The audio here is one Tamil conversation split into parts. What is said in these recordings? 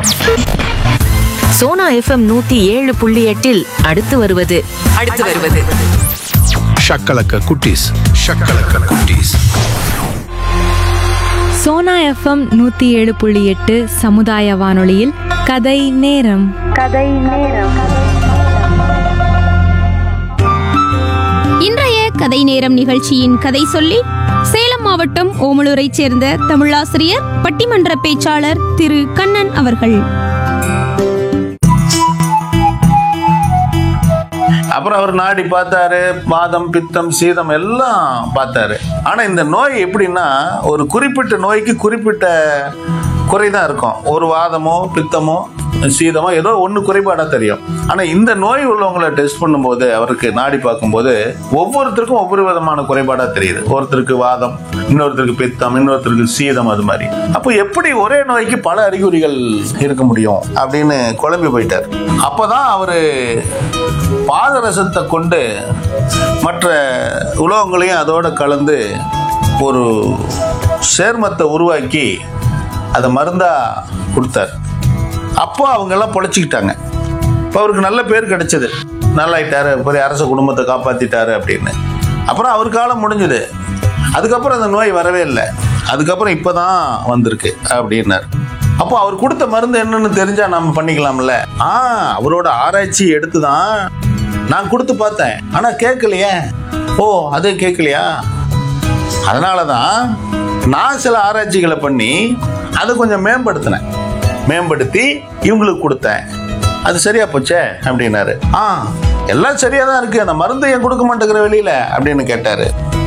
சோனா எஃப்எம் நூத்தி ஏழு புள்ளி எட்டில் அடுத்து வருவது அடுத்து வருவது ஷக்கலக்க குட்டீஸ் ஷக்கலக்க குட்டீஸ் சோனா எஃப்எம் நூற்றி ஏழு புள்ளி எட்டு சமுதாய வானொலியில் கதை நேரம் இன்றைய கதை நேரம் நிகழ்ச்சியின் கதை சொல்லி சேலம் மாவட்டம் ஓமலூரைச் சேர்ந்த தமிழாசிரியர் பட்டிமன்ற பேச்சாளர் திரு கண்ணன் அவர்கள் அப்புறம் அவர் நாடி பார்த்தாரு வாதம் பித்தம் சீதம் எல்லாம் பார்த்தாரு ஆனா இந்த நோய் எப்படின்னா ஒரு குறிப்பிட்ட நோய்க்கு குறிப்பிட்ட குறை தான் இருக்கும் ஒரு வாதமோ பித்தமோ சீதமோ ஏதோ ஒன்று குறைபாடாக தெரியும் ஆனால் இந்த நோய் உள்ளவங்களை டெஸ்ட் பண்ணும்போது அவருக்கு நாடி பார்க்கும்போது ஒவ்வொருத்தருக்கும் ஒவ்வொரு விதமான குறைபாடாக தெரியுது ஒருத்தருக்கு வாதம் இன்னொருத்தருக்கு பித்தம் இன்னொருத்தருக்கு சீதம் அது மாதிரி அப்போ எப்படி ஒரே நோய்க்கு பல அறிகுறிகள் இருக்க முடியும் அப்படின்னு குழம்பி போயிட்டார் அப்போதான் அவரு பாதரசத்தை கொண்டு மற்ற உலோகங்களையும் அதோட கலந்து ஒரு சேர்மத்தை உருவாக்கி அதை மருந்தா கொடுத்தார் அப்போ அவங்க எல்லாம் பொழைச்சிக்கிட்டாங்க இப்போ அவருக்கு நல்ல பேர் கிடைச்சது நல்லாயிட்டாரு பெரிய அரச குடும்பத்தை காப்பாத்திட்டாரு அப்படின்னு அப்புறம் அவர் காலம் முடிஞ்சது அதுக்கப்புறம் அந்த நோய் வரவே இல்லை அதுக்கப்புறம் இப்போதான் வந்திருக்கு அப்படின்னார் அப்போ அவர் கொடுத்த மருந்து என்னன்னு தெரிஞ்சா நம்ம பண்ணிக்கலாம்ல ஆ அவரோட ஆராய்ச்சி எடுத்து தான் நான் கொடுத்து பார்த்தேன் ஆனா கேட்கலையே ஓ அது கேட்கலையா அதனால தான் நான் சில ஆராய்ச்சிகளை பண்ணி அதை கொஞ்சம் மேம்படுத்தினேன் மேம்படுத்தி இவங்களுக்கு கொடுத்தேன் அது சரியா போச்சே அப்படின்னாரு ஆ எல்லாம் சரியா தான் இருக்கு அந்த மருந்து ஏன் கொடுக்க மாட்டேங்கிற வெளியில அப்படின்னு கேட்டாரு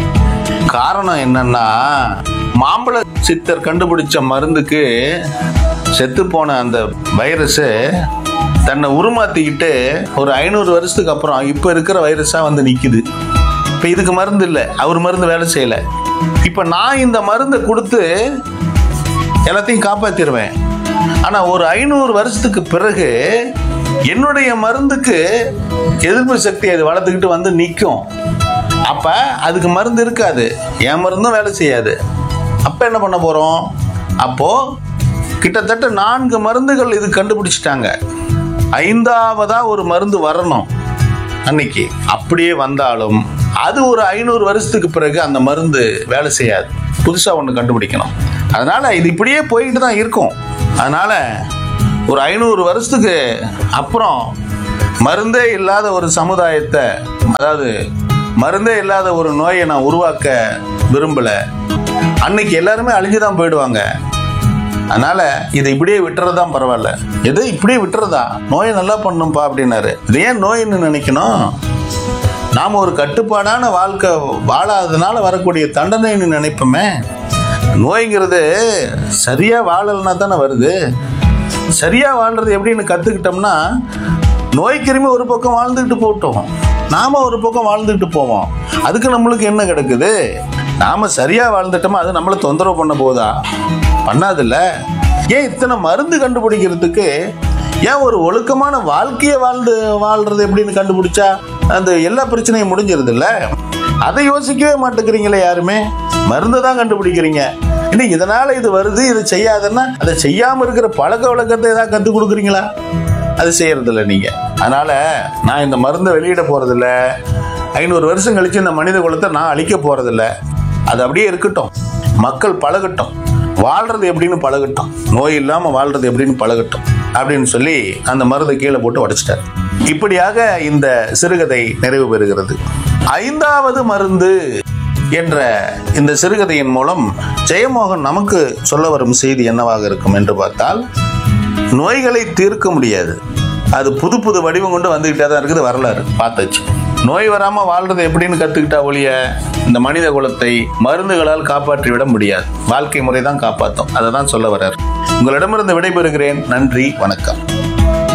காரணம் என்னன்னா மாம்பழ சித்தர் கண்டுபிடிச்ச மருந்துக்கு செத்து போன அந்த வைரஸ் தன்னை உருமாத்திக்கிட்டு ஒரு ஐநூறு வருஷத்துக்கு அப்புறம் இப்போ இருக்கிற வைரஸா வந்து நிக்குது இப்போ இதுக்கு மருந்து இல்லை அவர் மருந்து வேலை செய்யல இப்போ நான் இந்த மருந்தை கொடுத்து எல்லாத்தையும் காப்பாத்திடுவேன் ஆனா ஒரு ஐநூறு வருஷத்துக்கு பிறகு என்னுடைய மருந்துக்கு எதிர்ப்பு சக்தி அது வளர்த்துக்கிட்டு வந்து நிற்கும் அப்ப அதுக்கு மருந்து இருக்காது என் மருந்தும் வேலை செய்யாது அப்ப என்ன பண்ண போறோம் அப்போ கிட்டத்தட்ட நான்கு மருந்துகள் இது கண்டுபிடிச்சிட்டாங்க ஐந்தாவதா ஒரு மருந்து வரணும் அன்னைக்கு அப்படியே வந்தாலும் அது ஒரு ஐநூறு வருஷத்துக்கு பிறகு அந்த மருந்து வேலை செய்யாது புதுசா ஒன்று கண்டுபிடிக்கணும் அதனால இது இப்படியே போயிட்டு தான் இருக்கும் அதனால ஒரு ஐநூறு வருஷத்துக்கு அப்புறம் மருந்தே இல்லாத ஒரு சமுதாயத்தை அதாவது மருந்தே இல்லாத ஒரு நோயை நான் உருவாக்க விரும்பல அன்னைக்கு எல்லாருமே அழிஞ்சுதான் போயிடுவாங்க அதனால இதை இப்படியே விட்டுறது தான் பரவாயில்ல எது இப்படியே விட்டுறதா நோயை நல்லா பண்ணும்பா அப்படின்னாரு இது ஏன் நோயின்னு நினைக்கணும் நாம் ஒரு கட்டுப்பாடான வாழ்க்கை வாழாததுனால வரக்கூடிய தண்டனைன்னு நினைப்போமே நோய்ங்கிறது சரியா வாழலைன்னா தானே வருது சரியா வாழ்றது எப்படின்னு கத்துக்கிட்டோம்னா நோய் கிருமி ஒரு பக்கம் வாழ்ந்துக்கிட்டு போட்டோம் நாம ஒரு பக்கம் வாழ்ந்துக்கிட்டு போவோம் அதுக்கு நம்மளுக்கு என்ன கிடக்குது நாம சரியா வாழ்ந்துட்டோமா அது நம்மளை தொந்தரவு பண்ண போதா பண்ணாதுல்ல ஏன் இத்தனை மருந்து கண்டுபிடிக்கிறதுக்கு ஏன் ஒரு ஒழுக்கமான வாழ்க்கையை வாழ்ந்து வாழ்றது எப்படின்னு கண்டுபிடிச்சா அந்த எல்லா பிரச்சனையும் முடிஞ்சிருது இல்ல அதை யோசிக்கவே மாட்டேங்கிறீங்களே யாருமே மருந்தை தான் கண்டுபிடிக்கிறீங்க இன்னும் இதனால இது வருது இது செய்யாதுன்னா அதை செய்யாம இருக்கிற பழக்க வழக்கத்தை ஏதாவது கற்றுக் கொடுக்குறீங்களா அது செய்யறதில்ல நீங்க அதனால நான் இந்த மருந்தை வெளியிட போறதில்ல ஐநூறு வருஷம் கழிச்சு இந்த மனித குலத்தை நான் அழிக்க போறதில்ல அது அப்படியே இருக்கட்டும் மக்கள் பழகட்டும் வாழ்றது எப்படின்னு பழகட்டும் நோய் இல்லாம வாழ்றது எப்படின்னு பழகட்டும் அப்படின்னு சொல்லி அந்த மருந்தை கீழே போட்டு உடைச்சிட்டார் இப்படியாக இந்த சிறுகதை நிறைவு பெறுகிறது ஐந்தாவது மருந்து என்ற இந்த சிறுகதையின் மூலம் ஜெயமோகன் நமக்கு சொல்ல வரும் செய்தி என்னவாக இருக்கும் என்று பார்த்தால் நோய்களை தீர்க்க முடியாது அது புது புது வடிவம் கொண்டு வந்துகிட்டே தான் இருக்குது வரலாறு பார்த்தாச்சு நோய் வராம வாழ்றது எப்படின்னு கத்துக்கிட்டா ஒழிய இந்த மனித குலத்தை மருந்துகளால் காப்பாற்றி விட முடியாது வாழ்க்கை முறை தான் காப்பாற்றும் அதை தான் சொல்ல வர்றார் உங்களிடமிருந்து விடைபெறுகிறேன் நன்றி வணக்கம்